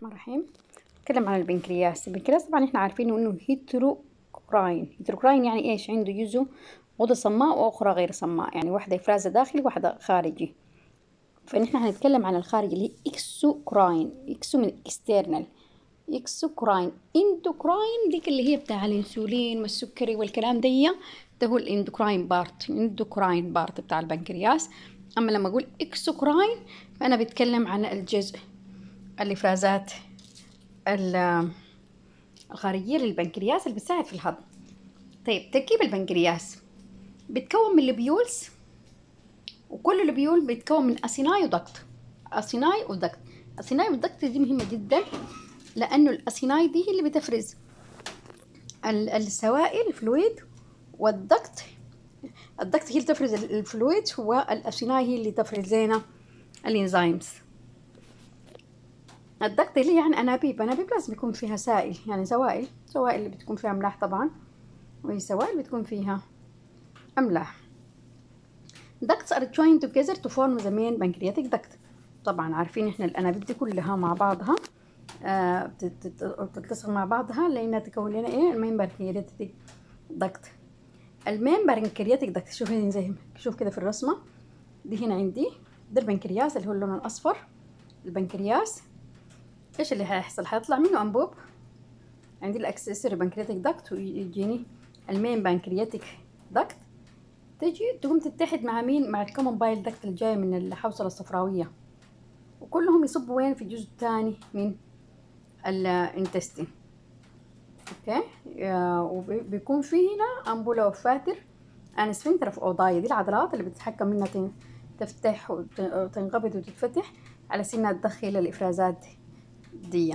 الرحمن الرحيم نتكلم عن البنكرياس البنكرياس طبعا احنا عارفين انه هيتروكراين هيتروكراين يعني ايش عنده جزء غدة صماء واخرى غير صماء يعني واحدة افرازة داخلي واحدة خارجي فنحن هنتكلم عن الخارجي اللي هي اكسوكراين اكسو من اكسترنال اكسوكراين اندوكراين ديك اللي هي بتاع الانسولين والسكري والكلام دي ده هو الاندوكراين بارت الاندوكراين بارت بتاع البنكرياس اما لما اقول اكسوكراين فانا بتكلم عن الجزء الافرازات الخارجية للبنكرياس اللي بتساعد في الهضم طيب تركيب البنكرياس بيتكون من لوبيولز وكل لوبيول بيتكون من أسيناي ودكت أسيناي ودكت أسيناي ودكت دي مهمة جدا لأنه الأسيناي دي هي اللي بتفرز السوائل الفلويد والدكت الدكت هي اللي تفرز الفلويد والأسيناي هي اللي تفرز لنا الإنزيمز الدكت اللي يعني أنابيب أنابيب لازم يكون فيها سائل يعني سوائل سوائل اللي بتكون فيها أملاح طبعا وهي سوائل بتكون فيها أملاح ducts are joined together to form the main pancreatic duct طبعا عارفين احنا الأنابيب دي كلها مع بعضها آه بتلتصق مع بعضها لأنها تكون لنا ايه المين بانكرياتيك دكت المين بانكرياتيك دكت شوف هنا زي شوف كده في الرسمة دي هنا عندي ده البنكرياس اللي هو اللون الأصفر البنكرياس ايش اللي هيحصل هيطلع منه انبوب عندي الاكسسوري بنكرياتيك داكت ويجيني المين بنكرياتيك داكت تجي تقوم تتحد مع مين مع الكومن بايل داكت اللي جاي من الحوصله الصفراويه وكلهم يصبوا وين في الجزء الثاني من الانتستين اوكي وبيكون في هنا امبولا وفاتر ان سفنكتر اوف اوضاي دي العضلات اللي بتتحكم منها تفتح وتنقبض وتتفتح على سنها تدخل الافرازات دي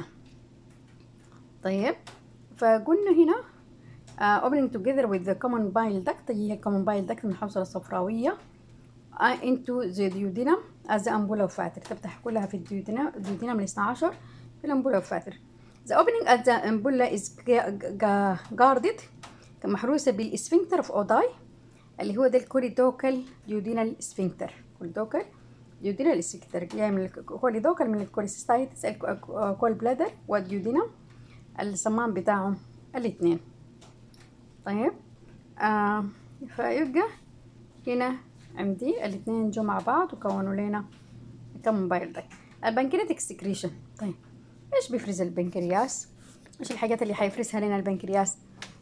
طيب فقلنا هنا uh, opening together with the common bile duct هي common bile duct من الحوصلة الصفراوية uh, into the duodenum as the ampulla of Vater تفتح كلها في الديودينم الديودينم الاثنى عشر في الأمبولا of Vater the opening at the ampulla is guarded محروسة بالسفنكتر of Odai اللي هو ده الكوريدوكال ديودينال سفنكتر كوريدوكال ديودينا السكتر جاي من الكوليدوكال من الكوليسيستايتس الكول بلادر والديودينا الصمام بتاعهم الاثنين طيب آه فيبقى هنا عندي الاثنين جو مع بعض وكونوا لنا كم بايل ده البنكرياتيك سكريشن طيب ايش بيفرز البنكرياس ايش الحاجات اللي حيفرزها لنا البنكرياس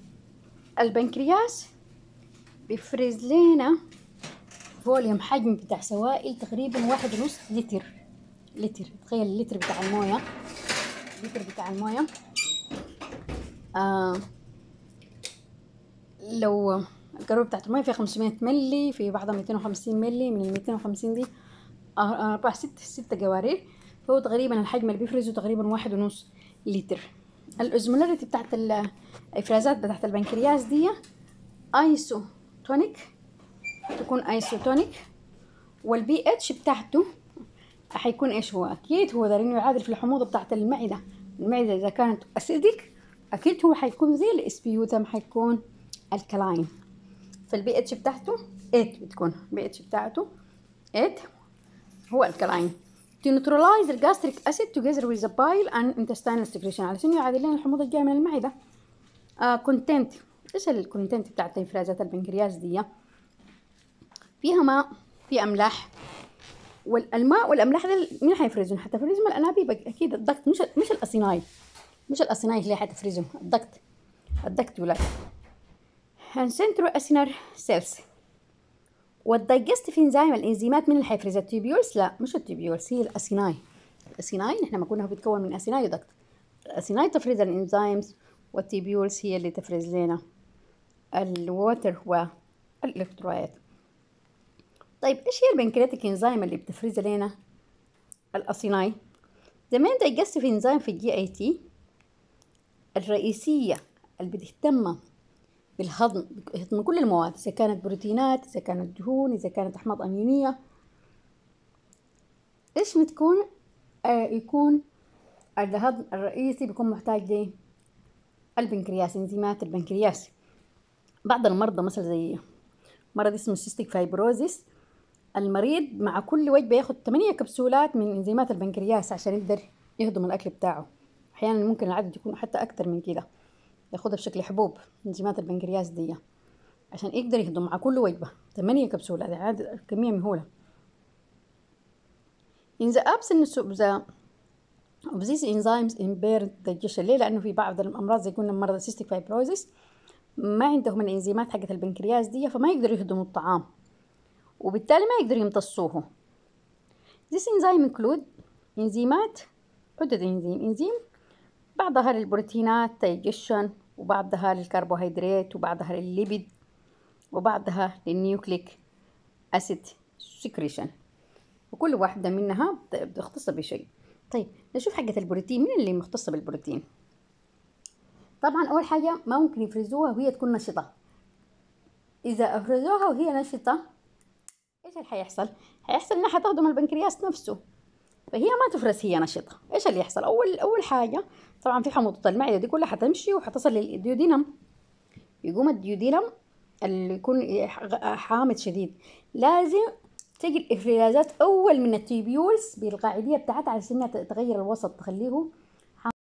البنكرياس بيفرز لنا فوليوم حجم بتاع سوائل تقريبا واحد ونص لتر لتر تخيل اللتر بتاع الموية اللتر بتاع الموية آه لو القارورة بتاعت الموية فيها خمسمية ملي في بعضها ميتين وخمسين ملي من الميتين وخمسين دي أربعة ست ستة جوارير فهو تقريبا الحجم اللي بيفرزه تقريبا واحد ونص لتر الأزمولاريتي بتاعت الإفرازات بتاعت البنكرياس دي ايسوتونيك تكون ايسوتونيك والبي اتش بتاعته حيكون ايش هو اكيد هو ده لانه يعادل في الحموضه بتاعت المعده المعده اذا كانت اسيدك اكيد هو حيكون زي الاسبيوتم حيكون الكلاين فالبي اتش بتاعته 8 بتكون البي اتش بتاعته 8 هو الكلاين to neutralize the gastric acid together with the bile and intestinal secretion علشان يعادل لنا الحموضه الجايه من المعده آه كونتنت ايش الكونتنت بتاعت افرازات البنكرياس دي فيها ماء في املاح والماء والاملاح ده مين حيفرزهم حتفرزهم الانابيب اكيد الضغط مش مش الاسيناي مش الاسيناي اللي حتفرزهم الضغط الضغط ولا سنترو اسينر سيلز والدايجستيف انزيم الانزيمات من اللي حيفرزها التيبيولز لا مش التيبيولز هي الاسيناي الاسيناي نحن ما قلنا هو بيتكون من اسيناي وضغط الاسيناي تفرز الانزيمز والتيبيولز هي اللي تفرز لنا الووتر والالكترولايت طيب ايش هي البنكرياتيك انزيم اللي بتفرز لنا الاسيناي زمان دايجستيف انزيم في الجي اي تي الرئيسية اللي بتهتم بالهضم بهضم كل المواد إذا كانت بروتينات إذا كانت دهون إذا كانت أحماض أمينية إيش بتكون آه يكون الهضم الرئيسي بيكون محتاج ل البنكرياس انزيمات البنكرياس بعض المرضى مثلا زي مرض اسمه سيستيك فايبروزيس المريض مع كل وجبة ياخد 8 كبسولات من انزيمات البنكرياس عشان يقدر يهضم الأكل بتاعه أحيانا ممكن العدد يكون حتى أكتر من كده ياخدها بشكل حبوب انزيمات البنكرياس دي عشان يقدر يهضم مع كل وجبة ثمانية كبسولة هذه عدد كمية مهولة In the absence of the of these enzymes impaired digestion ليه؟ لأنه في بعض الأمراض زي قلنا مرض السيستيك فايبروزيس ما عندهم الإنزيمات حقت البنكرياس دي فما يقدروا يهضموا الطعام وبالتالي ما يقدروا يمتصوه This enzyme include إنزيمات عدة إنزيم إنزيم بعضها للبروتينات digestion وبعضها للكربوهيدرات وبعضها للليبيد وبعضها للنيوكليك أسيد سكريشن وكل واحدة منها بتختص بشيء طيب نشوف حقة البروتين مين اللي مختصة بالبروتين طبعا أول حاجة ما ممكن يفرزوها وهي تكون نشطة إذا أفرزوها وهي نشطة إيش اللي حيحصل؟ حيحصل إنها حتهضم البنكرياس نفسه فهي ما تفرز هي نشطة إيش اللي يحصل؟ أول أول حاجة طبعا في حموضة المعدة دي كلها حتمشي وحتصل للديودينم يقوم الديودينم اللي يكون حامض شديد لازم تجي الافرازات اول من التيبيولز بالقاعديه بتاعتها على انها تغير الوسط تخليه